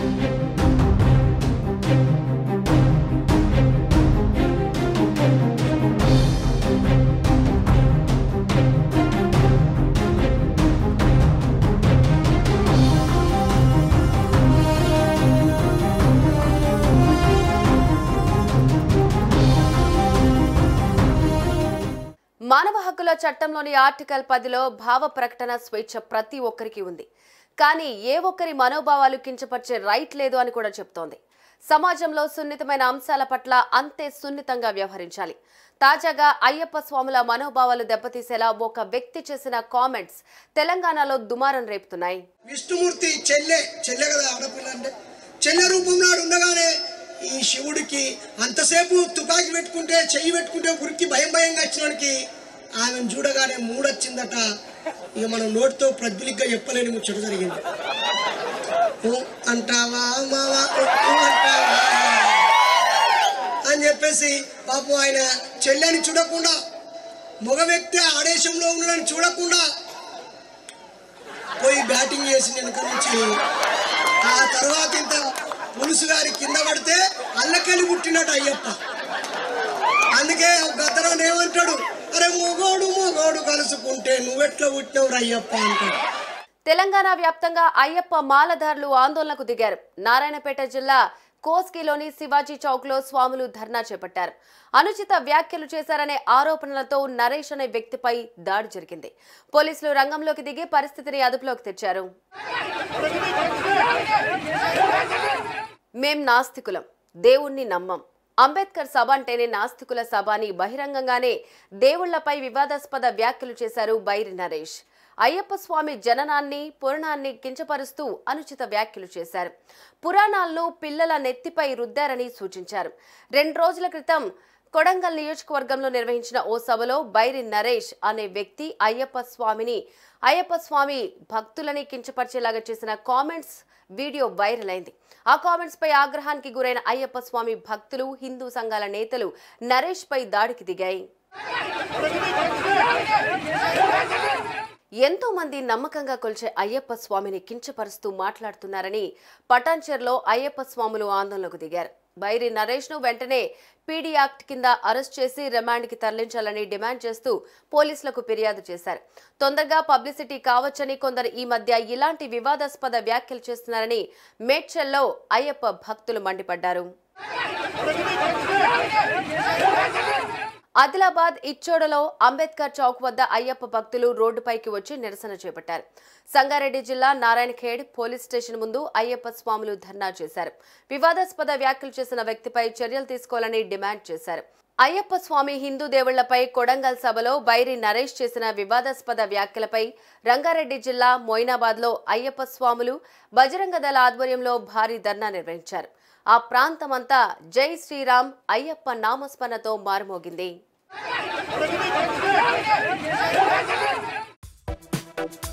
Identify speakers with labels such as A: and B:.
A: మానవ హక్కుల చట్టంలోని ఆర్టికల్ పదిలో భావ ప్రకటన స్వేచ్ఛ ప్రతి ఒక్కరికి ఉంది కానీ ఏ ఒక్కరి మనోభావాలు కించపరిచే రైట్ లేదు అని కూడా చెప్తోంది సమాజంలో సున్నితమైన అంశాల పట్ల అంతే సున్నితంగా వ్యవహరించాలి తాజాగా అయ్యప్ప స్వాముల మనోభావాలు దెబ్బతీసేలా ఒక వ్యక్తి చేసిన కామెంట్స్ తెలంగాణలో దుమారం రేపుతున్నాయి
B: విష్ణుమూర్తి చెల్లె చెల్లె కదా ఆడపిల్ల అంటే చెల్లె రూపంలో ఆడు ఉండగానే ఈ శివుడికి అంతసేపు తుపాకీ పెట్టుకుంటే చెయ్యి పెట్టుకుంటే ఉరికి భయం భయంగా వచ్చినోడికి ఆమెను చూడగానే మూడొచ్చిందట ఇక మనం నోటితో ప్రజ్వలిగ్గా చెప్పలేని ముచ్చట జరిగింది ఊ అంటావా మావా ఊ అంటావా అని చెప్పేసి పాపం ఆయన చెల్లెని చూడకుండా మగ వ్యక్తి ఆదేశంలో ఉండడానికి చూడకుండా పోయి బ్యాటింగ్ చేసి వెనక నుంచి ఆ తర్వాత ఇంత పులుసు గారి కింద పడితే అల్లకెళ్ళి పుట్టినట్టు అయ్యప్ప అందుకే గద్దరాన్ని ఏమంటాడు అరే మొగోడు మొగోడు కలుసుకుంటే నువ్వెట్లా పుట్టినవు అయ్యప్ప అంటాడు
A: తెలంగాణ వ్యాప్తంగా అయ్యప్ప మాలధారులు ఆందోళనకు దిగారు నారాయణపేట జిల్లా కోస్గిలోని శివాజీ చౌక్ లో స్వాములు ధర్నా చేపట్టారు అనుచిత వ్యాఖ్యలు చేశారనే ఆరోపణలతో నరేష్ అనే వ్యక్తిపై దాడి జరిగింది పోలీసులు రంగంలోకి దిగి పరిస్థితిని అదుపులోకి తెచ్చారు మేం నాస్తికులం దేవుణ్ణి నమ్మం అంబేద్కర్ సభ అంటేనే నాస్తికుల సభ అని బహిరంగంగానే దేవుళ్లపై వివాదాస్పద వ్యాఖ్యలు చేశారు బైరి నరేష్ అయ్యప్ప స్వామి జననాన్ని పురాణాన్ని కించపరుస్తూ అనుచిత వ్యాఖ్యలు చేశారు పురాణాలను పిల్లల నెత్తిపై రుద్దారని సూచించారు రెండు రోజుల క్రితం కొడంగల్ నియోజకవర్గంలో నిర్వహించిన ఓ సభలో బైరి నరేష్ అనే వ్యక్తి అయ్యప్ప స్వామిని అయ్యప్ప స్వామి భక్తులని కించపరిచేలాగా చేసిన కామెంట్స్ వీడియో వైరల్ అయింది ఆ కామెంట్స్ పై ఆగ్రహానికి గురైన అయ్యప్ప స్వామి భక్తులు హిందూ సంఘాల నేతలు నరేష్ పై దాడికి దిగాయి ఎంతో మంది నమ్మకంగా కొలిచే అయ్యప్ప స్వామిని కించపరుస్తూ మాట్లాడుతున్నారని పటాన్చెర్లో అయ్యప్ప స్వాములు ఆందోళనకు దిగారు బైరి నరేష్ ను వెంటనే పీడీ యాక్ట్ కింద అరెస్ట్ చేసి రిమాండ్ కి తరలించాలని డిమాండ్ చేస్తూ పోలీసులకు ఫిర్యాదు చేశారు తొందరగా పబ్లిసిటీ కావచ్చని కొందరు ఈ మధ్య ఇలాంటి వివాదాస్పద వ్యాఖ్యలు చేస్తున్నారని మేడ్చల్లో అయ్యప్ప భక్తులు మండిపడ్డారు ఆదిలాబాద్ ఇచ్చోడలో అంబేద్కర్ చౌక్ వద్ద అయ్యప్ప భక్తులు రోడ్డుపైకి వచ్చి నిరసన చేపట్టారు సంగారెడ్డి జిల్లా నారాయణఖేడ్ పోలీస్ స్టేషన్ ముందు అయ్యప్ప స్వాములు ధర్నా చేశారు వివాదాస్పద వ్యాఖ్యలు చేసిన వ్యక్తిపై చర్యలు తీసుకోవాలని డిమాండ్ చేశారు అయ్యప్ప స్వామి హిందూ దేవుళ్లపై కొడంగల్ సభలో బైరి నరేష్ చేసిన వివాదాస్పద వ్యాఖ్యలపై రంగారెడ్డి జిల్లా మొయినాబాద్ లో అయ్యప్ప స్వాములు బజరంగ దళ ఆధ్వర్యంలో భారీ ధర్నా నిర్వహించారు ఆ ప్రాంతమంతా జై శ్రీరామ్ అయ్యప్ప నామస్మరణతో మారుమోగింది